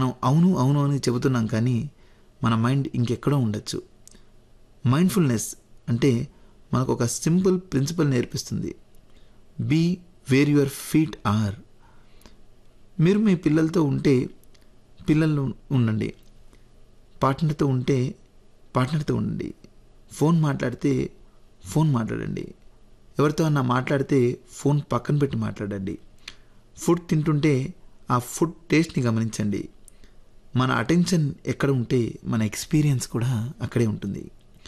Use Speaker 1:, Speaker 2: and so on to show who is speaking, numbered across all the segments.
Speaker 1: మనం అవును అవును అని చెబుతున్నాం కానీ మన మైండ్ ఇంకెక్కడో ఉండొచ్చు మైండ్ఫుల్నెస్ అంటే మనకు ఒక సింపుల్ ప్రిన్సిపల్ నేర్పిస్తుంది be where your feet are మీరు మీ పిల్లలతో ఉంటే పిల్లలు ఉండండి పార్ట్నర్తో ఉంటే పార్ట్నర్తో ఉండండి ఫోన్ మాట్లాడితే ఫోన్ మాట్లాడండి ఎవరితో అన్నా మాట్లాడితే ఫోన్ పక్కన పెట్టి మాట్లాడండి ఫుడ్ తింటుంటే ఆ ఫుడ్ టేస్ట్ని గమనించండి మన అటెన్షన్ ఎక్కడ ఉంటే మన ఎక్స్పీరియన్స్ కూడా అక్కడే ఉంటుంది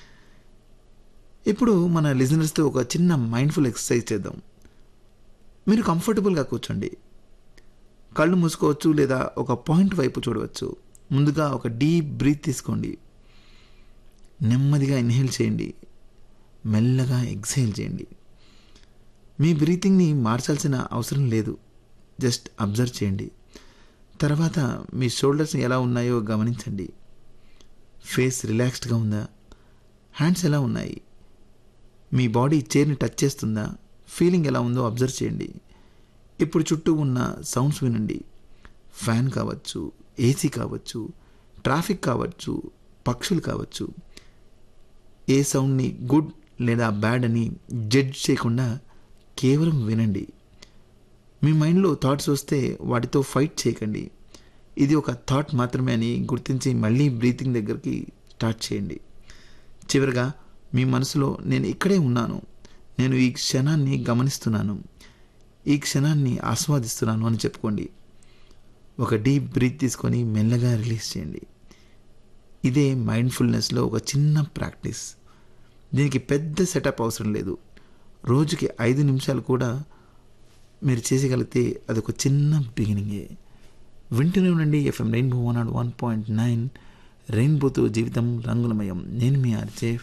Speaker 1: ఇప్పుడు మన లిజనర్స్తో ఒక చిన్న మైండ్ఫుల్ ఎక్సర్సైజ్ చేద్దాం మీరు కంఫర్టబుల్గా కూర్చోండి కళ్ళు మూసుకోవచ్చు లేదా ఒక పాయింట్ వైపు చూడవచ్చు ముందుగా ఒక డీప్ బ్రీత్ తీసుకోండి నెమ్మదిగా ఇన్హేల్ చేయండి మెల్లగా ఎక్సైల్ చేయండి మీ బ్రీతింగ్ని మార్చాల్సిన అవసరం లేదు జస్ట్ అబ్జర్వ్ చేయండి తర్వాత మీ షోల్డర్స్ ఎలా ఉన్నాయో గమనించండి ఫేస్ రిలాక్స్డ్గా ఉందా హ్యాండ్స్ ఎలా ఉన్నాయి మీ బాడీ చైర్ని టచ్ చేస్తుందా ఫీలింగ్ ఎలా ఉందో అబ్జర్వ్ చేయండి ఇప్పుడు చుట్టూ ఉన్న సౌండ్స్ వినండి ఫ్యాన్ కావచ్చు ఏసీ కావచ్చు ట్రాఫిక్ కావచ్చు పక్షులు కావచ్చు ఏ సౌండ్ని గుడ్ లేదా బ్యాడ్ అని జడ్జ్ చేయకుండా కేవలం వినండి మీ మైండ్లో థాట్స్ వస్తే వాటితో ఫైట్ చేయకండి ఇది ఒక థాట్ మాత్రమే అని గుర్తించి మళ్ళీ బ్రీతింగ్ దగ్గరికి స్టార్ట్ చేయండి చివరిగా మీ మనసులో నేను ఇక్కడే ఉన్నాను నేను ఈ క్షణాన్ని గమనిస్తున్నాను ఈ క్షణాన్ని ఆస్వాదిస్తున్నాను అని చెప్పుకోండి ఒక డీప్ బ్రీత్ తీసుకొని మెల్లగా రిలీజ్ చేయండి ఇదే మైండ్ఫుల్నెస్లో ఒక చిన్న ప్రాక్టీస్ దీనికి పెద్ద సెటప్ అవసరం లేదు రోజుకి ఐదు నిమిషాలు కూడా మీరు చేసగలిగితే అదొక చిన్న బిగినింగే వింటూనే ఉండండి FM rainbow one nought one point nine రెయిన్బోతో జీవితం రంగులమయం నేను మీ ఆర్జే